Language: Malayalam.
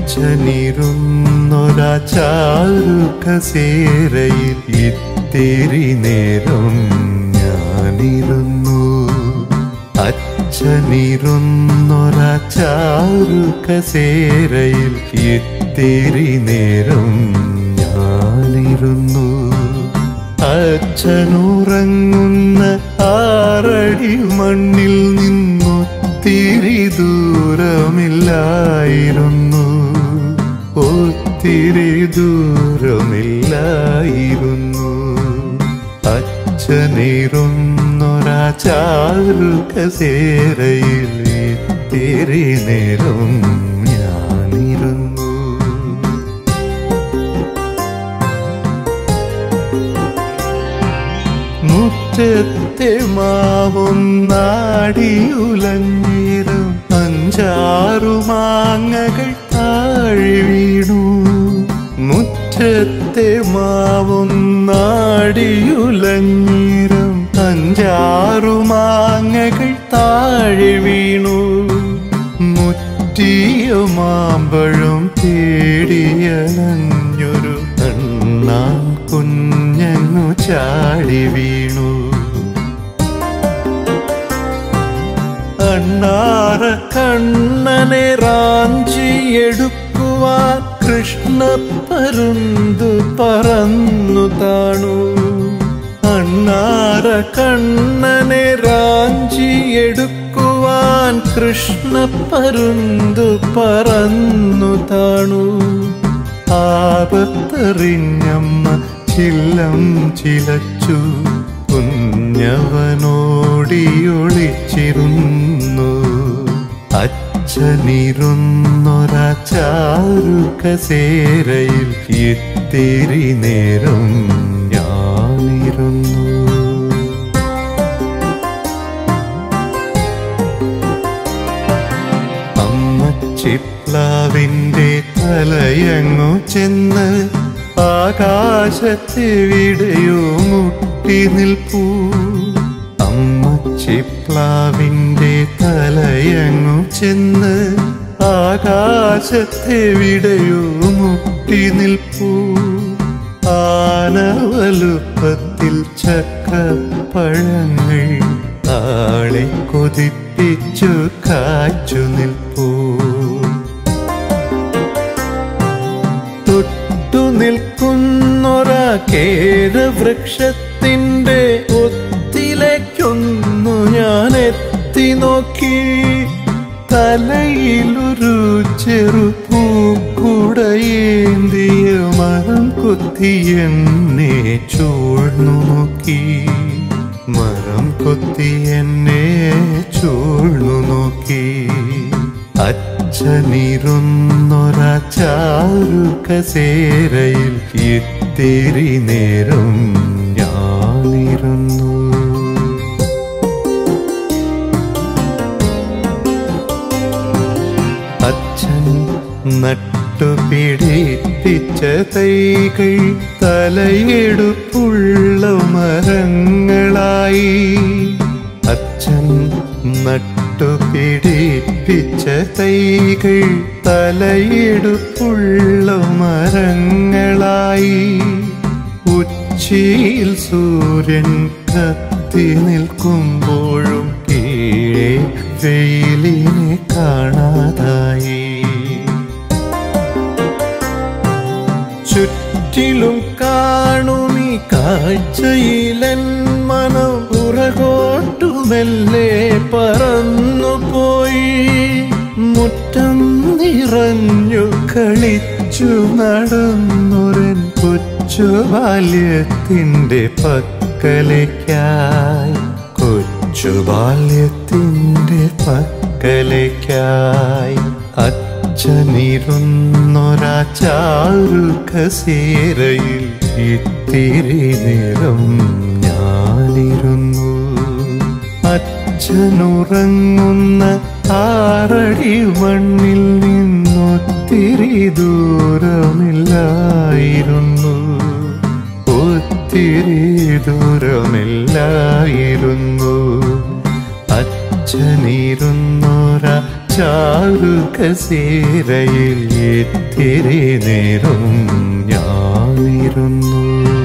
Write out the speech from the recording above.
അച്ഛനിരുന്നൊരാ ചാരുകസേരയിൽ ഇത്തിരി നേരം ഞാനിരുന്നു അച്ഛനിരുന്നൊരാ ചാരുകസേരയിൽ ഇത്തിരി നേരം ഞാനിരുന്നു അച്ഛനുറങ്ങുന്ന ആറടി മണ്ണിൽ നിന്നൊത്തിരി ദൂരമില്ലായിരുന്നു ഒത്തിരി ദൂരമില്ലായിരുന്നു അച്ഛനിരുന്നൊരാ ചാരുകസേരയിൽ ഇത്തിരി നേരം ഞാനിരുന്നു മുറ്റത്തെ മാവും നാടിയുലഞ്ഞേരും അഞ്ചാറു മാങ്ങകൾ താഴെ വീണു മുറ്റത്തെ മാവും നാടിയുലഞ്ഞേരും അഞ്ചാറു മാങ്ങകൾ താഴെ വീണു മുറ്റിയ മാമ്പഴം തേടിയലഞ്ഞൊരു കണ്ണാൻ കുഞ്ഞങ്ങു ചാടി വീണു അണ്ണാറ കണ്ണനെ റാഞ്ചിയെടുക്കുവാൻ കൃഷ്ണപ്പരുന്തു പറന്നു താണു അണ്ണാറ കണ്ണനെ റാഞ്ചിയെടുക്കുവാൻ കൃഷ്ണപ്പരുന്തു പറന്നു താണു ആപത്തെറിഞ്ഞമ്മ ചില്ലം ചിലച്ചു കുഞ്ഞവനോടിയൊളിച്ചിരുന്നു അച്ഛനിരുന്നൊരാ ചാരുകസേരയിൽ ഇത്തിരി നേരം ഞാനിരുന്നു അമ്മ ചിപ്ലാവിൻ്റെ തലയങ്ങു ചെന്ന് ആകാശത്തെവിടെയോ മുട്ടി നിൽപ്പൂ അമ്മ ചിപ്ലാവിൻ്റെ തലയങ്ങു ചെന്ന് ആകാശത്തെവിടെയോ മുട്ടി നിൽപ്പൂ ആനവലുപ്പത്തിൽ ചക്കപ്പഴങ്ങൾ ആളെ കൊതിപ്പിച്ചു കാച്ചു നിൽപ്പൂ തൊട്ടു നിൽക്കുന്നൊരാ കേരവൃക്ഷത്തിൻ്റെ ഒത്തിലേക്കൊന്നു ഞാൻ എത്തി നോക്കി തലയിലൊരു ചെറു പൂക്കുടയേന്തിയ മരം കൊത്തി എന്നെ ചൂഴ്ന്നു നോക്കി മരം കൊത്തി എന്നെ ചൂഴ്ന്നു നോക്കി അച്ഛനിരുന്നൊരാ ചാരുകസേരയിൽ ഇത്തിരി നേരം ഞാനിരുന്നു അച്ഛൻ നട്ടുപിടിപ്പിച്ച തൈകൾ തലയെടുപ്പുള്ള മരങ്ങളായി അച്ഛൻ നട്ടുപിടിപ്പിച്ച തൈകൾ തലയെടുപ്പുള്ള മരങ്ങളായി ഉച്ചിയിൽ സൂര്യൻ കത്തി നിൽക്കുമ്പോഴും കീഴേ വെയിലിനെ കാണാതായി ചുറ്റിലും കാണുമീ കാഴ്ചയിലൻ മനം പുറകോട്ടുമെല്ലെ പറന്നുപോയി മുറ്റം നിറഞ്ഞു കളിച്ചു നടന്നൊരൻ കൊച്ചു ബാല്യത്തിൻ്റെ പക്കലേക്കായി കൊച്ചു ബാല്യത്തിൻ്റെ പക്കലേക്കായി അച്ഛനിരുന്നൊരാ ചാരുകസേരയിൽ ഇത്തിരി നേരം ഞാനിരുന്നു അച്ഛനുറങ്ങുന്ന ആറടി മണ്ണിൽ നിന്നൊത്തിരി ദൂരമില്ലായിരുന്നു ഒത്തിരി ദൂരമില്ലായിരുന്നു അച്ഛനിരുന്നൊരാ ചാരുകസേരയിൽ ഇത്തിരി നേരം ഞാനിരുന്നു